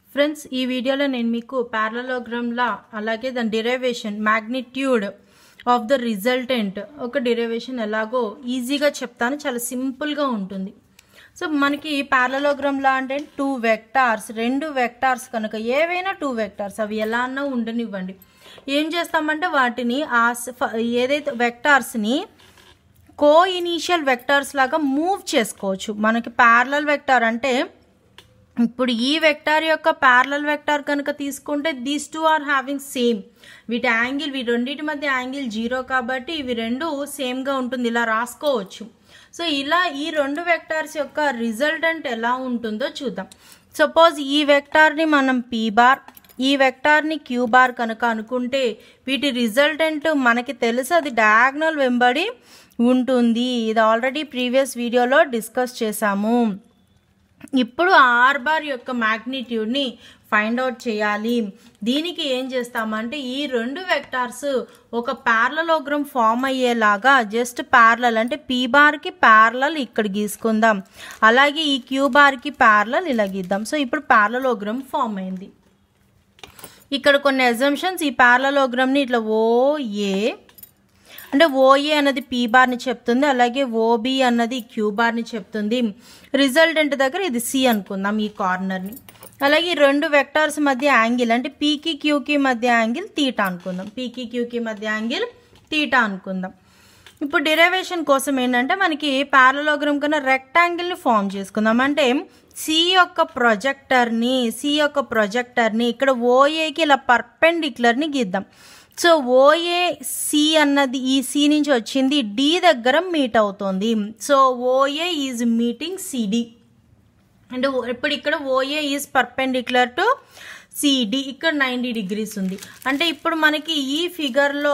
friends ఈ వీడియోలో నేను మీకు ప్యారలోగ్రామ్లా అలాగే దాని derivation magnitude of the resultant ఒక డిరైవేషన్ ఎలాగో ఈజీగా చెప్తాను చాలా సింపుల్గా ఉంటుంది సో మనకి ప్యారలోగ్రామ్లా అంటే టూ వెక్టార్స్ రెండు వెక్టార్స్ కనుక ఏవైనా టూ వెక్టార్స్ అవి ఎలా అన్నా ఉండనివ్వండి ఏం చేస్తామంటే వాటిని ఆ స- ఫ- ఏదైతే వెక్టార్స్ని కో ఇనీషియల్ వెక్టార్స్ లాగా మూవ్ చేసుకోవచ్చు మనకి ప్యారలల్ వెక్టార్ అంటే ఇప్పుడు ఈ వెక్టార్ యొక్క ప్యారలల్ వెక్టార్ కనుక తీసుకుంటే these two are having same వీటి యాంగిల్ వీటి రెండింటి మధ్య యాంగిల్ జీరో కాబట్టి ఇవి రెండు సేమ్గా ఉంటుంది ఇలా రాసుకోవచ్చు సో ఇలా ఈ రెండు వెక్టార్స్ యొక్క రిజల్టెంట్ ఎలా ఉంటుందో చూద్దాం సపోజ్ ఈ వెక్టార్ని మనం పీ బార్ ఈ వెక్టార్ని క్యూ బార్ కనుక అనుకుంటే వీటి రిజల్టెంట్ మనకి తెలుసు అది డయాగ్నల్ వెంబడి ఉంటుంది ఇది ఆల్రెడీ ప్రీవియస్ వీడియోలో డిస్కస్ చేశాము ఇప్పుడు ఆర్ బార్ యొక్క మ్యాగ్నిట్యూడ్ని ఫైండ్ అవుట్ చేయాలి దీనికి ఏం చేస్తామంటే ఈ రెండు వెక్టార్స్ ఒక ప్యారలలోగ్రామ్ ఫామ్ అయ్యేలాగా జస్ట్ ప్యారలల్ అంటే పీ బార్కి ప్యారలల్ ఇక్కడ గీసుకుందాం అలాగే ఈ క్యూ బార్కి ప్యారలల్ ఇలా గీద్దాం సో ఇప్పుడు ప్యారలలోగ్రామ్ ఫామ్ అయింది ఇక్కడ కొన్ని ఎగ్జంప్షన్స్ ఈ ప్యారలలోగ్రామ్ని ఇట్లా ఓ ఏ అంటే ఓఏ అన్నది పీ బార్ని చెప్తుంది అలాగే ఓబి అన్నది క్యూ బార్ని చెప్తుంది రిజల్టెంట్ దగ్గర ఇది సి అనుకుందాం ఈ కార్నర్ని అలాగే ఈ రెండు వెక్టార్స్ మధ్య యాంగిల్ అంటే పీకి క్యూకి మధ్య యాంగిల్ తీటా అనుకుందాం పీకి క్యూకి మధ్య యాంగిల్ తీటా అనుకుందాం ఇప్పుడు డిరైవేషన్ కోసం ఏంటంటే మనకి ప్యారలోగ్రామ్ కన్నా రెక్టాంగిల్ని ఫామ్ చేసుకుందాం అంటే సి యొక్క ప్రొజెక్టర్ని సి యొక్క ప్రొజెక్టర్ని ఇక్కడ ఓఏకి ఇలా పర్పెండిక్యులర్ని గీద్దాం సో ఓఏ సి అన్నది ఈ సి నుంచి వచ్చింది డి దగ్గర మీట్ అవుతుంది so OA is meeting CD అంటే ఓ- ఇప్పుడు ఇక్కడ OA is perpendicular to CD ఇక్కడ నైంటీ డిగ్రీస్ ఉంది అంటే ఇప్పుడు మనకి ఈ ఫిగర్లో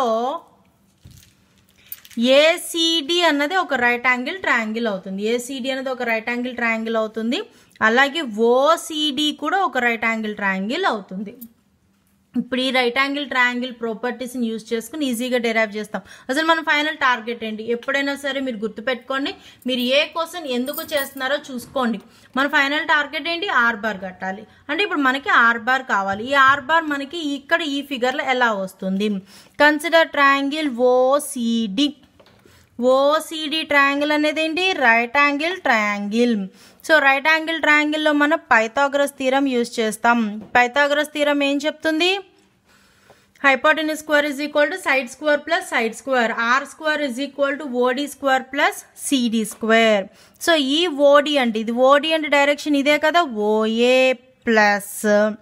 ఏసీడి అన్నది ఒక రైట్ యాంగిల్ ట్రయాంగిల్ అవుతుంది ఏసీడి అనేది ఒక రైట్ యాంగిల్ ట్రయాంగిల్ అవుతుంది అలాగే ఓసిడి కూడా ఒక రైట్ యాంగిల్ ట్రయాంగిల్ అవుతుంది ఇప్పుడు ఈ రైట్ యాంగిల్ ట్రయాంగిల్ ప్రాపర్టీస్ని యూజ్ చేసుకుని ఈజీగా డెరైవ్ చేస్తాం అసలు మన ఫైనల్ టార్గెట్ ఏంటి ఎప్పుడైనా సరే మీరు గుర్తుపెట్టుకోండి మీరు ఏ క్వశ్చన్ ఎందుకు చేస్తున్నారో చూసుకోండి మన ఫైనల్ టార్గెట్ ఏంటి ఆర్ బార్ కట్టాలి అంటే ఇప్పుడు మనకి ఆర్ బార్ కావాలి ఈ ఆర్ బార్ మనకి ఇక్కడ ఈ ఫిగర్లో ఎలా వస్తుంది consider triangle OCD OCD triangle అనేది ఏంటి right angle triangle so right angle ట్రయాంగిల్లో మనం పైథాగరస్ థీరం యూజ్ చేస్తాం పైథాగరస్ థీరం ఏం చెప్తుంది hypotenuse square is equal to side square plus side square R square is equal to OD square plus CD square so ఈ OD అంటే ఇది OD అంటే direction ఇదే కదా OA plus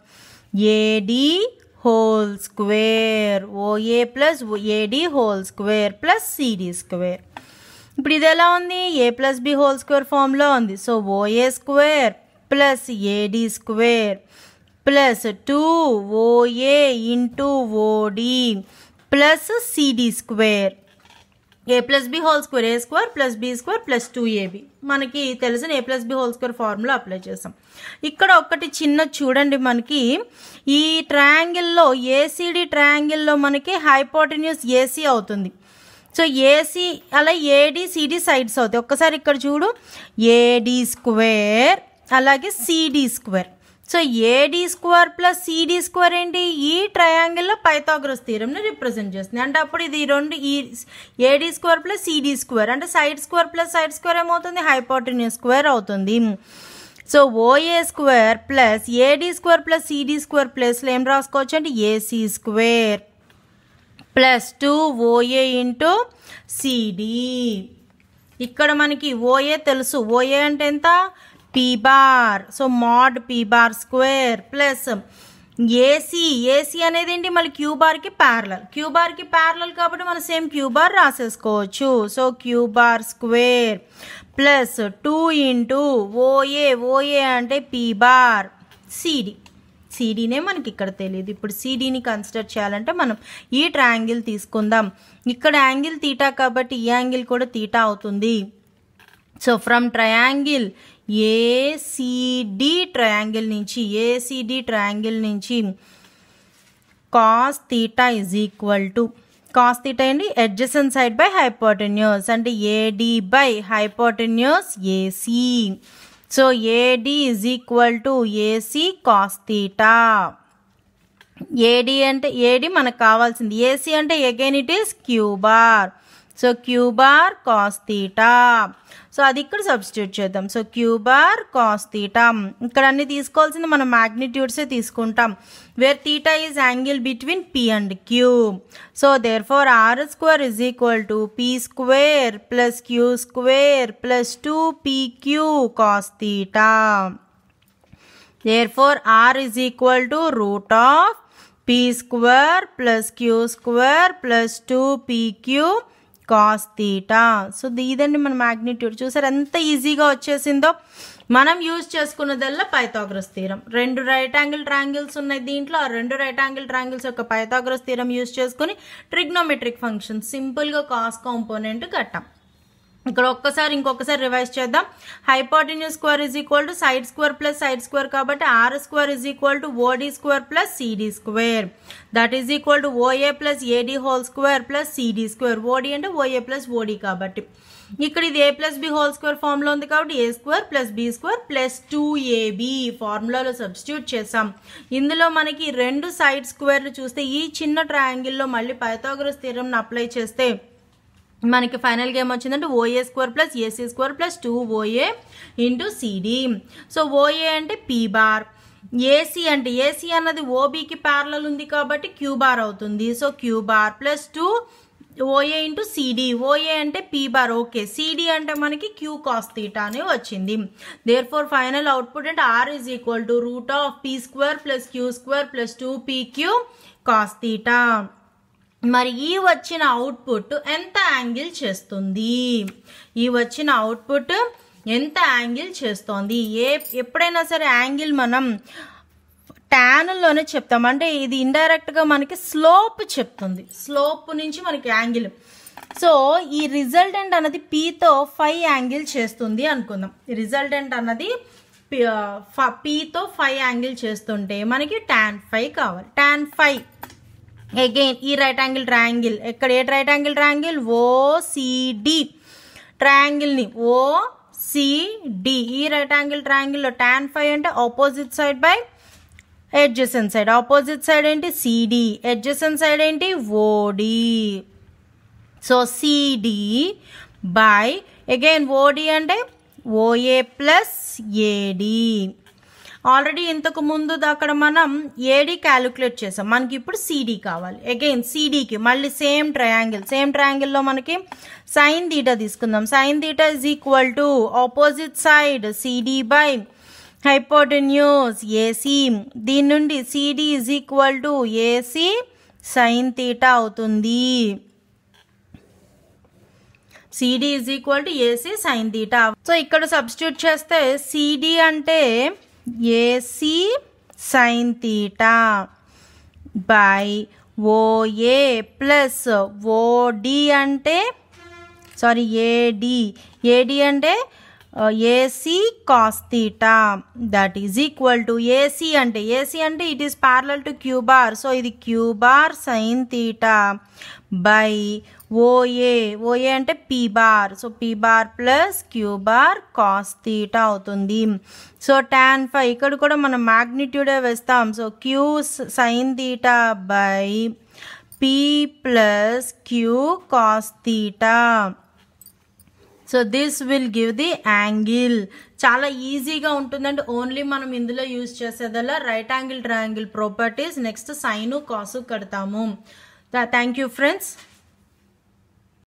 AD whole square OA plus AD whole square plus CD square ఇప్పుడు ఇది ఎలా ఉంది A plus B whole square ఫామ్లో ఉంది so OA square plus AD square plus two OA into OD plus CD square A plus B whole square A square plus B square plus two AB మనకి తెలిసిన A plus B whole square formula apply చేస్తాం ఇక్కడ ఒకటి చిన్న చూడండి మనకి ఈ ట్రయాంగిల్లో ACD ట్రయాంగిల్లో మనకి హైపోటెన్యూస్ ఏసీ అవుతుంది సో ఏసీ అలా ఏడి సిడి సైడ్స్ అవుతాయి ఒక్కసారి ఇక్కడ చూడు ఏడి స్క్వేర్ అలాగే CD square so AD square plus CD square ఏంటి ఈ ట్రయాంగిల్లో పైథాగరస్ థీరంని రిప్రజెంట్ చేస్తుంది అంటే అప్పుడు ఇది ఈ రెండు ఈ AD square plus CD square అంటే side square plus side square ఏమవుతుంది హైపోటెన్యూస్ స్క్వేర్ అవుతుంది so OA square plus AD square plus CD square ప్లస్లో ఏం రాసుకోవచ్చు అంటే AC square plus two OA into CD ఇక్కడ మనకి ఓఏ తెలుసు ఓఏ అంటే ఎంత P bar so mod P bar square plus AC AC అనేది ఏంటి మళ్ళీ క్యూ బార్కి ప్యారలల్ క్యూ బార్కి ప్యారలల్ కాబట్టి మనం same Q bar రాసేసుకోవచ్చు so Q bar square plus two into OA OA అంటే పీ బార్ సిడి సిడీనే మనకి ఇక్కడ తెలియదు ఇప్పుడు సిడీని కన్సిడర్ చేయాలంటే మనం ఈ ట్రయాంగిల్ తీసుకుందాం ఇక్కడ యాంగిల్ తీటా కాబట్టి ఈ యాంగిల్ కూడా తీటా అవుతుంది so from triangle ACD triangle నుంచి ఏసిడి ట్రయాంగిల్ నుంచి cos theta is equal to cos theta ఏంటి అడ్జసెంట్ సైడ్ బై హైపోటెన్యూస్ అంటే AD by hypotenuse AC so AD is equal to AC cos theta AD అంటే AD మనకు కావాల్సింది AC అంటే again it is Q bar so Q bar cos theta so అది ఇక్కడ substitute చేద్దాం so Q bar cos theta ఇక్కడ అన్ని తీసుకోవాల్సింది మనం మ్యాగ్నిట్యూడ్సే తీసుకుంటాం where theta is angle between P and Q so therefore R square is equal to P square plus Q square plus two P Q cos theta therefore r is equal to root of p square plus q square plus 2pq cos theta so ఇదండి మన magnitude చూసారు ఎంత ఈజీగా వచ్చేసిందో మనం use చేసుకున్నదల్లా Pythagoras theorem రెండు right angle triangles ఉన్నాయి దీంట్లో ఆ రెండు రైట్ యాంగిల్ ట్రాంగిల్స్ యొక్క పైథాగ్రస్ థీరం యూజ్ చేసుకుని ట్రిగ్నోమెట్రిక్ ఫంక్షన్ సింపుల్గా కాస్ కాంపోనెంట్ కట్టాం ఇక్కడ ఒక్కసారి ఇంకొకసారి రివైజ్ చేద్దాం hypotenuse square is equal to side square plus side square కాబట్టి R square is equal to OD square plus CD square that is equal to OA plus AD whole square plus CD square OD అంటే OA plus OD కాబట్టి ఇక్కడ ఇది A plus B whole square formula ఉంది కాబట్టి A square plus B square plus two AB ఫార్ములాలో substitute చేసాం ఇందులో మనకి రెండు సైడ్ స్క్వేర్లు చూస్తే ఈ చిన్న ట్రయాంగిల్లో మళ్ళీ పైథాగరస్ థియరంని అప్లై చేస్తే మనకి ఫైనల్గా ఏమొచ్చిందంటే OA square plus AC square plus two OA into CD so OA అంటే పీ బార్ ఏసీ అంటే ఏసీ అన్నది ఓబీకి ప్యారలల్ ఉంది కాబట్టి క్యూ బార్ అవుతుంది so Q bar plus two OA into CD OA అంటే పీ బార్ ఓకే సిడి అంటే మనకి క్యూ కాస్ తీటా అని వచ్చింది దేర్ ఫోర్ ఫైనల్ అవుట్పుట్ అంటే R is equal to root of P square plus Q square plus two P Q cos theta మరి ఈ వచ్చిన output ఎంత యాంగిల్ చేస్తుంది ఈ వచ్చిన అవుట్పుట్ ఎంత యాంగిల్ చేస్తోంది ఏ ఎప్పుడైనా సరే యాంగిల్ మనం ట్యాన్లోనే చెప్తాం అంటే ఇది ఇండైరెక్ట్గా మనకి స్లోప్ చెప్తుంది స్లోప్ నుంచి మనకి యాంగిల్ సో ఈ రిజల్టెంట్ అన్నది పీతో ఫైవ్ యాంగిల్ చేస్తుంది అనుకుందాం రిజల్టెంట్ అన్నది పీతో ఫైవ్ యాంగిల్ చేస్తుంటే మనకి ట్యాన్ ఫైవ్ కావాలి ట్యాన్ ఫైవ్ అగైన్ ఈ రైట్ యాంగిల్ ట్రయాంగిల్ ఎక్కడ ఏ రైట్ యాంగిల్ ట్రయాంగిల్ ఓసిడి ట్రయాంగిల్ని ఓ సిడి ఈ రైట్ యాంగిల్ ట్రయాంగిల్లో ట్యాన్ ఫైవ్ అంటే opposite side by adjacent side opposite side ఏంటి సిడి ఎడ్జసెన్ సైడ్ ఏంటి OD so CD by again OD అంటే ఓఏ ప్లస్ ఏడి ఆల్రెడీ ఇంతకు ముందు అక్కడ మనం ఏడి క్యాలిక్యులేట్ చేసాం మనకి ఇప్పుడు సిడి కావాలి అగైన్ సిడికి మళ్ళీ సేమ్ ట్రయాంగిల్ సేమ్ ట్రయాంగిల్లో మనకి సైన్ తీటా తీసుకుందాం sine theta is equal to opposite side CD by hypotenuse AC దీని నుండి CD is equal to AC sine theta అవుతుంది CD is equal to AC sine theta so ఇక్కడ substitute చేస్తే CD అంటే AC sine theta by OA plus OD అంటే sorry AD AD అంటే AC cos theta that is equal to AC అంటే AC అంటే it is parallel to Q bar so ఇది Q bar sine theta by OA OA అంటే P bar so P bar plus Q bar cos theta అవుతుంది so tan five ఇక్కడ కూడా మనం మ్యాగ్నిట్యూడే వేస్తాం so Q sine theta by P plus Q cos theta so this will give the angle చాలా ఈజీగా ఉంటుందండి ఓన్లీ మనం ఇందులో యూజ్ చేసేదల్లా right angle triangle properties next sine cos కడతాము థ్యాంక్ యూ ఫ్రెండ్స్